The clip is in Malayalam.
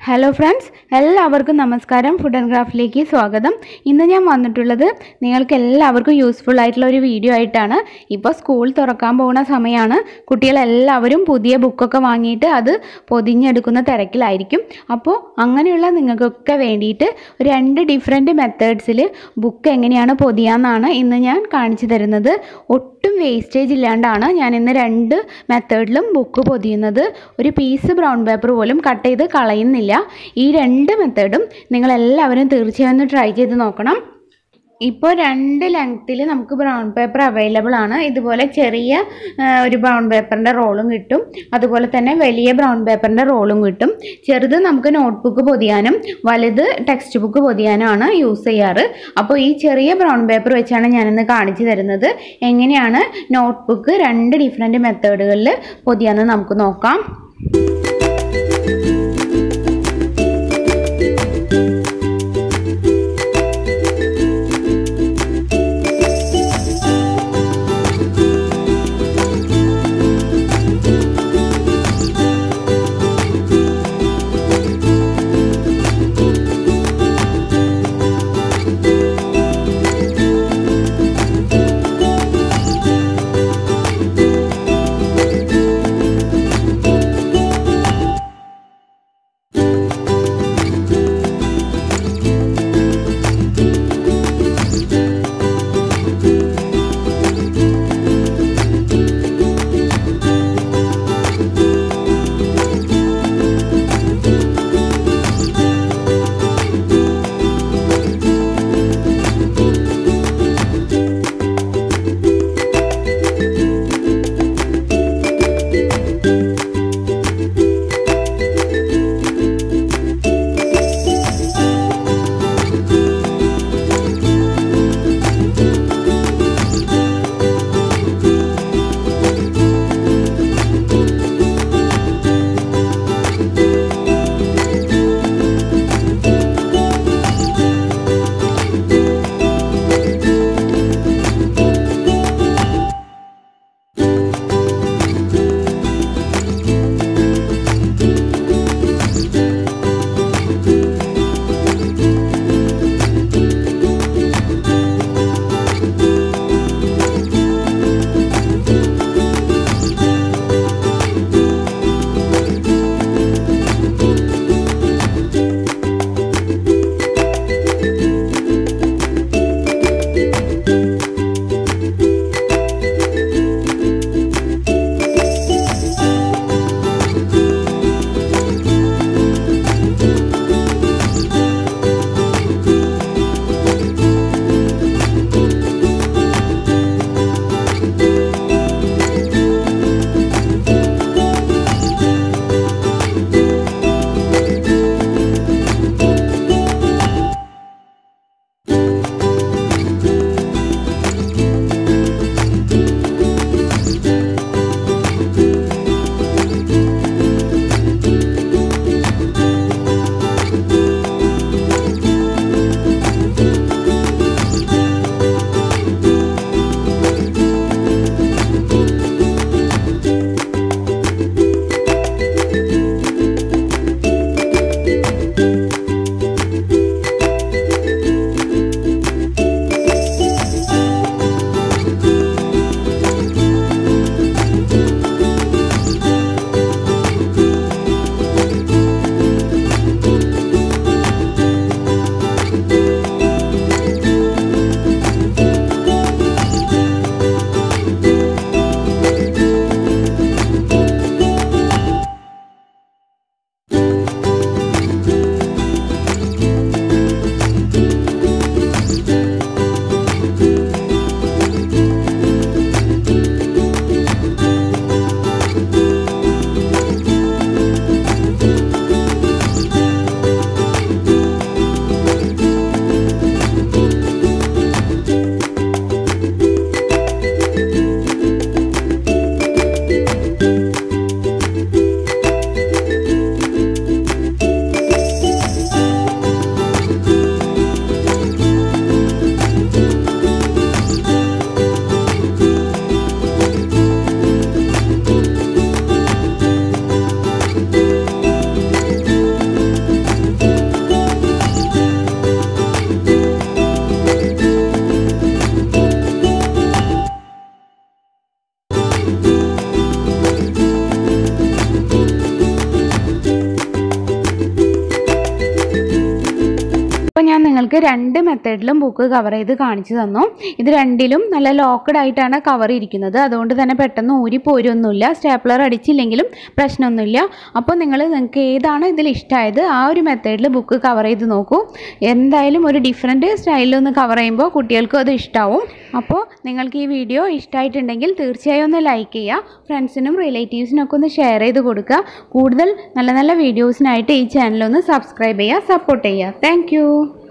ഹലോ ഫ്രണ്ട്സ് എല്ലാവർക്കും നമസ്കാരം ഫുഡ് ആൻഡ് ക്രാഫ്റ്റിലേക്ക് സ്വാഗതം ഇന്ന് ഞാൻ വന്നിട്ടുള്ളത് നിങ്ങൾക്ക് എല്ലാവർക്കും യൂസ്ഫുൾ ആയിട്ടുള്ള ഒരു വീഡിയോ ആയിട്ടാണ് ഇപ്പോൾ സ്കൂൾ തുറക്കാൻ പോകുന്ന സമയമാണ് കുട്ടികളെല്ലാവരും പുതിയ ബുക്കൊക്കെ വാങ്ങിയിട്ട് അത് പൊതിഞ്ഞെടുക്കുന്ന തിരക്കിലായിരിക്കും അപ്പോൾ അങ്ങനെയുള്ള നിങ്ങൾക്കൊക്കെ വേണ്ടിയിട്ട് രണ്ട് ഡിഫറെൻറ്റ് മെത്തേഡ്സിൽ ബുക്ക് എങ്ങനെയാണ് പൊതിയാന്നാണ് ഇന്ന് ഞാൻ കാണിച്ചു തരുന്നത് ഒട്ടും വേസ്റ്റേജ് ഇല്ലാണ്ടാണ് ഞാൻ ഇന്ന് രണ്ട് മെത്തേഡിലും ബുക്ക് പൊതിയുന്നത് ഒരു പീസ് ബ്രൗൺ പേപ്പർ പോലും കട്ട് ചെയ്ത് കളയുന്നില്ല ഈ രണ്ട് മെത്തേഡും നിങ്ങളെല്ലാവരും തീർച്ചയായും ഒന്ന് ട്രൈ ചെയ്ത് നോക്കണം ഇപ്പോൾ രണ്ട് ലെങ്ത്തിൽ നമുക്ക് ബ്രൗൺ പേപ്പർ അവൈലബിൾ ആണ് ഇതുപോലെ ചെറിയ ആ, ഒരു ബ്രൗൺ പേപ്പറിൻ്റെ റോളും കിട്ടും അതുപോലെ തന്നെ വലിയ ബ്രൗൺ പേപ്പറിൻ്റെ റോളും കിട്ടും ചെറുത് നമുക്ക് നോട്ട്ബുക്ക് പൊതിയാനും വലുത് ടെക്സ്റ്റ് ബുക്ക് പൊതിയാനുമാണ് യൂസ് ചെയ്യാറ് അപ്പോൾ ഈ ചെറിയ ബ്രൗൺ പേപ്പർ വെച്ചാണ് ഞാനിന്ന് കാണിച്ചു തരുന്നത് എങ്ങനെയാണ് നോട്ട്ബുക്ക് രണ്ട് ഡിഫറെൻറ്റ് മെത്തേഡുകളിൽ പൊതിയാന്ന് നമുക്ക് നോക്കാം രണ്ട് മെത്തേഡിലും ബുക്ക് കവർ ചെയ്ത് കാണിച്ചു തന്നു ഇത് രണ്ടിലും നല്ല ലോക്കഡ് ആയിട്ടാണ് കവർ ഇരിക്കുന്നത് അതുകൊണ്ട് തന്നെ പെട്ടെന്ന് ഊരി പോരൊന്നുമില്ല സ്റ്റാപ്ലർ അടിച്ചില്ലെങ്കിലും പ്രശ്നമൊന്നുമില്ല അപ്പോൾ നിങ്ങൾ നിങ്ങൾക്ക് ഏതാണ് ഇതിൽ ഇഷ്ടമായത് ആ ഒരു മെത്തേഡിൽ ബുക്ക് കവർ ചെയ്ത് നോക്കൂ എന്തായാലും ഒരു ഡിഫറെൻറ്റ് സ്റ്റൈലിലൊന്ന് കവർ ചെയ്യുമ്പോൾ കുട്ടികൾക്കും അത് ഇഷ്ടമാവും അപ്പോൾ നിങ്ങൾക്ക് ഈ വീഡിയോ ഇഷ്ടമായിട്ടുണ്ടെങ്കിൽ തീർച്ചയായും ഒന്ന് ലൈക്ക് ചെയ്യുക ഫ്രണ്ട്സിനും റിലേറ്റീവ്സിനും ഒക്കെ ഒന്ന് ഷെയർ ചെയ്ത് കൊടുക്കുക കൂടുതൽ നല്ല നല്ല വീഡിയോസിനായിട്ട് ഈ ചാനലൊന്ന് സബ്സ്ക്രൈബ് ചെയ്യുക സപ്പോർട്ട് ചെയ്യുക താങ്ക്